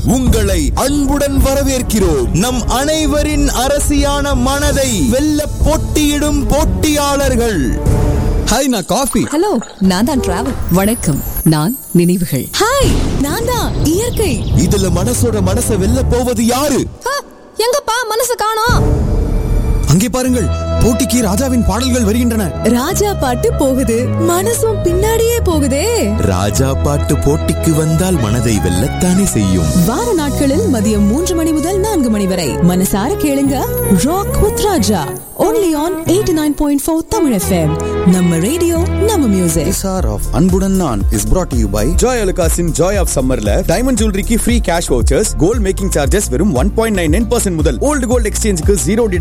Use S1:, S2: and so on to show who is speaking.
S1: உங்களை அன்புடன் வரவேற்கிறோம் நம் அனைவரின் அரசியான மனதை வெல்ல போட்டியிடும் போட்டியாளர்கள் ஹாய் நான் காஃபி
S2: ஹலோ நான் தான் டிராவல் வணக்கம் நான் நினைவுகள் ஹாய் நான் தான் இயற்கை
S1: இதுல மனசோட மனசை வெல்ல போவது யாரு
S2: ஹ, எங்கப்பா மனசு காணோம்
S1: அங்கே பாருங்கள் போட்டிக்கு ராஜாவின் பாடல்கள் வருகின்றன
S2: ராஜா பாட்டு போகுது மனசும் பின்னாடியே போகுதே
S1: ராஜா பாட்டு போட்டிக்கு வந்தால் மனதை வெல்லத்தானே செய்யும்
S2: வார நாட்களில் மதியம் மூன்று மணி முதல் நான்கு மணி வரை மனசார கேளுங்க rock with Raja only on eighty nine point four Tamil FM நம்ம ரேடியோ நம்ம மியூசிக்
S3: This hour of அன்புடன் நான் is brought to you by
S4: Joy அலுகாஸின் ஜாய் ஆஃப் சம்மர்ல டைமண்ட் ஜுவல்லரிக்கு free cash vouchers gold making charges வெறும் one point nine nine percent முதல் old gold எக்ஸ்சேஞ்சுக்கு ஜீரோ